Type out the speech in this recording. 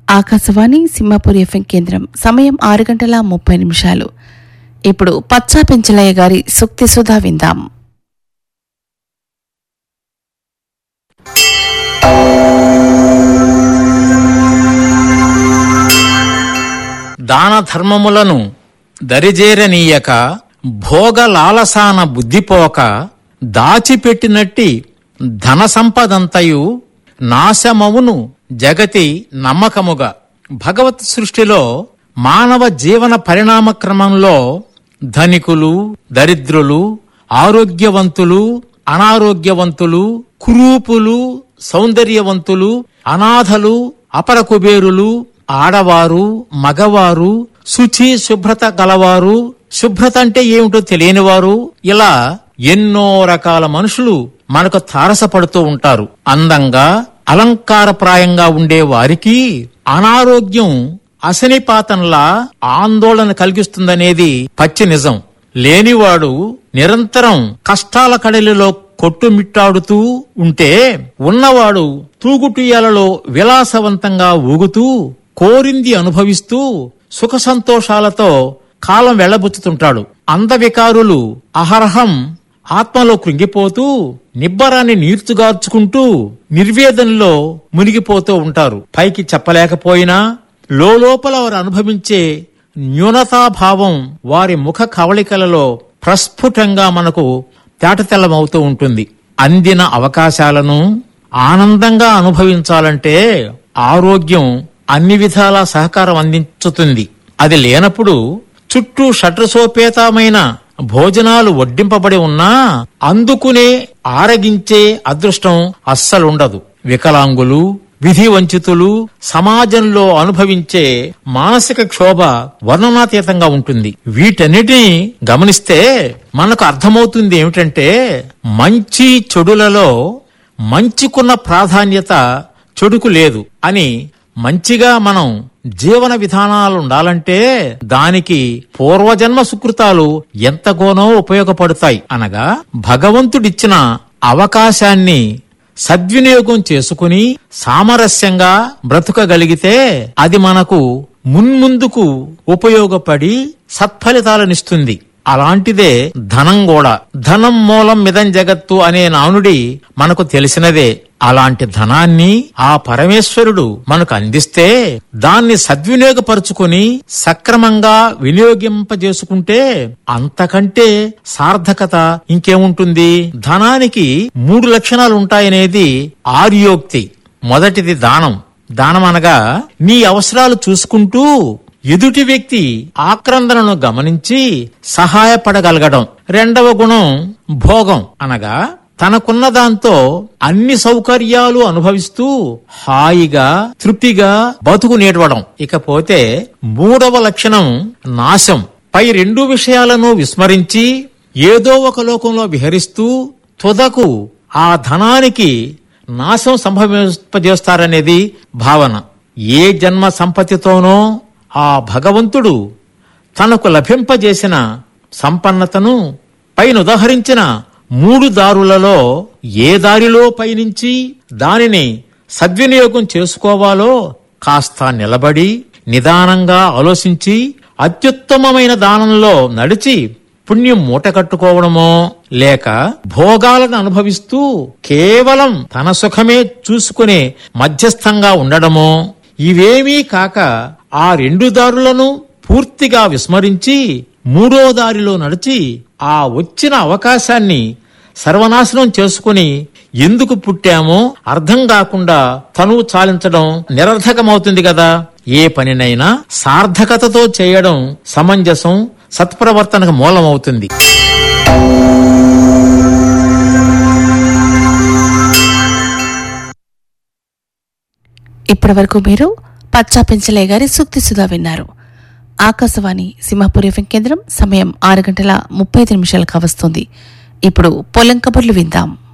Akashvani Simhapur FM కేంద్రం సమయం ఆరు గంటల ముప్పై నిమిషాలు ఇప్పుడు పచ్చా పెంచలయ్య గారి సుక్తి సుధా విందాం దాన ధర్మములను దరిజేరనీయక భోగ లాలసాన బుద్ధిపోక దాచిపెట్టినట్టి ధన సంపదంతయు నాశమవును జగతి నమ్మకముగా భగవత్ సృష్టిలో మానవ జీవన పరిణామ క్రమంలో ధనికులు దరిద్రులు ఆరోగ్యవంతులు అనారోగ్యవంతులు కురూపులు సౌందర్యవంతులు అనాథలు అపర కుబేరులు ఆడవారు మగవారు శుచి శుభ్రత గలవారు శుభ్రత అంటే ఏమిటో తెలియనివారు ఇలా ఎన్నో రకాల మనుషులు మనకు తారసపడుతూ ఉంటారు అందంగా అలంకారప్రాయంగా ఉండే వారికి అనారోగ్యం అశనిపాతంలా ఆందోళన కలిగిస్తుందనేది పచ్చి నిజం లేనివాడు నిరంతరం కష్టాల కడలిలో కొట్టుమిట్టాడుతూ ఉంటే ఉన్నవాడు తూగుటుయ్యాలలో విలాసవంతంగా ఊగుతూ కోరింది అనుభవిస్తూ సుఖ సంతోషాలతో కాలం వెళ్లబుచ్చుతుంటాడు అందవికారులు అహర్హం ఆత్మలో కృంగిపోతూ నిబ్బరాన్ని నీర్చుగార్చుకుంటూ నిర్వేదనలో మునిగిపోతూ ఉంటారు పైకి చెప్పలేకపోయినా లోపల వారు అనుభవించే న్యూనతాభావం వారి ముఖ కవళికలలో ప్రస్ఫుటంగా మనకు తేటతెల్లమవుతూ ఉంటుంది అందిన అవకాశాలను ఆనందంగా అనుభవించాలంటే ఆరోగ్యం అన్ని విధాలా సహకారం అందించుతుంది అది లేనప్పుడు చుట్టూ షట్రసోపేతమైన భోజనాలు వడ్డింపబడి ఉన్నా అందుకునే ఆరగించే అదృష్టం అస్సలుండదు వికలాంగులు విధి వంచితులు సమాజంలో అనుభవించే మానసిక క్షోభ వర్ణనాతీతంగా ఉంటుంది వీటన్నిటిని గమనిస్తే మనకు అర్థమవుతుంది ఏమిటంటే మంచి చెడులలో మంచికున్న ప్రాధాన్యత చెడుకు లేదు అని మంచిగా మనం జీవన విధానాలు ఉండాలంటే దానికి పూర్వజన్మ సుకృతాలు ఎంతగానో ఉపయోగపడతాయి అనగా భగవంతుడిచ్చిన అవకాశాన్ని సద్వినియోగం చేసుకుని సామరస్యంగా బ్రతుకగలిగితే అది మనకు మున్ముందుకు ఉపయోగపడి సత్ఫలితాలనిస్తుంది అలాంటిదే ధనం కూడా ధనం మూలం మిదం జగత్తు అనే నానుడి మనకు తెలిసినదే అలాంటి ధనాన్ని ఆ పరమేశ్వరుడు మనకు అందిస్తే దాన్ని సద్వినియోగపరుచుకుని సక్రమంగా వినియోగింపజేసుకుంటే అంతకంటే సార్థకత ఇంకేముంటుంది ధనానికి మూడు లక్షణాలు ఉంటాయనేది ఆర్యోక్తి మొదటిది దానం దానం అనగా నీ అవసరాలు చూసుకుంటూ ఎదుటి వ్యక్తి ఆక్రందనను గమనించి సహాయపడగలగడం రెండవ గుణం భోగం అనగా తనకున్న దాంతో అన్ని సౌకర్యాలు అనుభవిస్తూ హాయిగా తృప్తిగా బతుకు నేడవడం ఇకపోతే మూడవ లక్షణం నాశం పై రెండు విషయాలను విస్మరించి ఏదో ఒక లోకంలో విహరిస్తూ తుదకు ఆ ధనానికి నాశం సంభవింపజేస్తారనేది భావన ఏ జన్మ సంపత్తితోనో ఆ భగవంతుడు తనకు లభింపజేసిన సంపన్నతను పైన ఉదహరించిన మూడు దారులలో ఏ దారిలో పయనించి దానిని సద్వినియోగం చేసుకోవాలో కాస్త నిలబడి నిదానంగా ఆలోచించి అత్యుత్తమమైన దానంలో నడిచి పుణ్యం మూట కట్టుకోవడమో లేక భోగాలను అనుభవిస్తూ కేవలం తన సుఖమే చూసుకునే మధ్యస్థంగా ఉండడమో ఇవేమీ కాక ఆ రెండు దారులను పూర్తిగా విస్మరించి మూడో దారిలో నడిచి ఆ వచ్చిన అవకాశాన్ని సర్వనాశనం చేసుకుని ఎందుకు పుట్టామో అర్థం కాకుండా తనువు చాలించడం నిరర్ధకమవుతుంది కదా ఏ పనినైనా సార్థకతతో చేయడం సమంజసం సత్ప్రవర్తనకు మూలమవుతుంది ఇప్పటి వరకు మీరు పచ్చా పెంచలయ్య గారి సుక్తి సుధా విన్నారు ఆకాశవాణి సింహాపూర్ ఎఫ్ఎం కేంద్రం సమయం ఆరు గంటల ముప్పై ఐదు నిమిషాలకు వస్తుంది ఇప్పుడు పొలం కబుర్లు విందాం